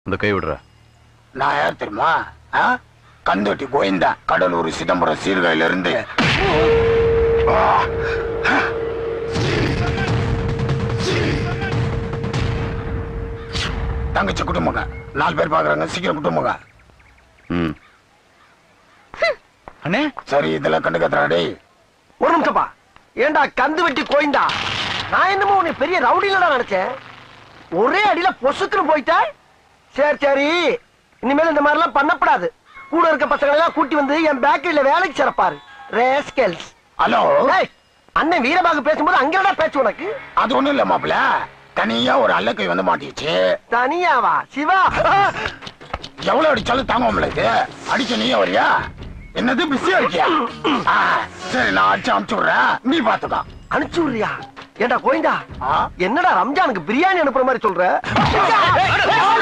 இந்த கை விடுற நான் யார் தெரியுமா ஆ? கந்தோட்டி கோவிந்தா கடலூர் சிதம்பரம் சீர்காழில இருந்து ஆ. தங்கச்சி குடும்பங்க நாலு பேர் பாக்குறாங்க சீக்கிரம் குடும்பங்க ம் அண்ணே சரி இதெல்லாம் கண்டுக்கத்துறா டேய் ஒரு நிமிஷப்பா ஏண்டா கந்து வெட்டி கோயிந்தா நான் என்னமோ உன்னை பெரிய ரவுடிலடா நினைச்சேன் ஒரே அடியில பொசுக்குன்னு போயிட்ட சரி சரி இனிமேல் இந்த மாதிரிலாம் பண்ணப்படாது கூட இருக்க பசங்களை எல்லாம் கூட்டி வந்து என் பேக்கரியில வேலைக்கு சிறப்பாரு ரேஸ்கெல்ஸ் ஹலோ ஏய், அண்ணன் வீரபாகு பேசும்போது அங்கடா பேச்சு உனக்கு அது ஒண்ணும் இல்ல மாப்பிள தனியா ஒரு அல்லக்கை வந்து மாட்டிச்சு தனியாவா சிவா எவ்வளவு அடிச்சாலும் தாங்குவோம்ல இது அடிக்க நீயே வரியா என்னது பிஸியா இருக்கியா ஆ, சரி நான் அடிச்சு அனுப்பிச்சு விடுறேன் நீ பாத்துக்கோ அனுப்பிச்சு விடுறியா ஏண்டா கோயிந்தா ஆ? என்னடா ரம்ஜானுக்கு பிரியாணி அனுப்புற மாதிரி சொல்ற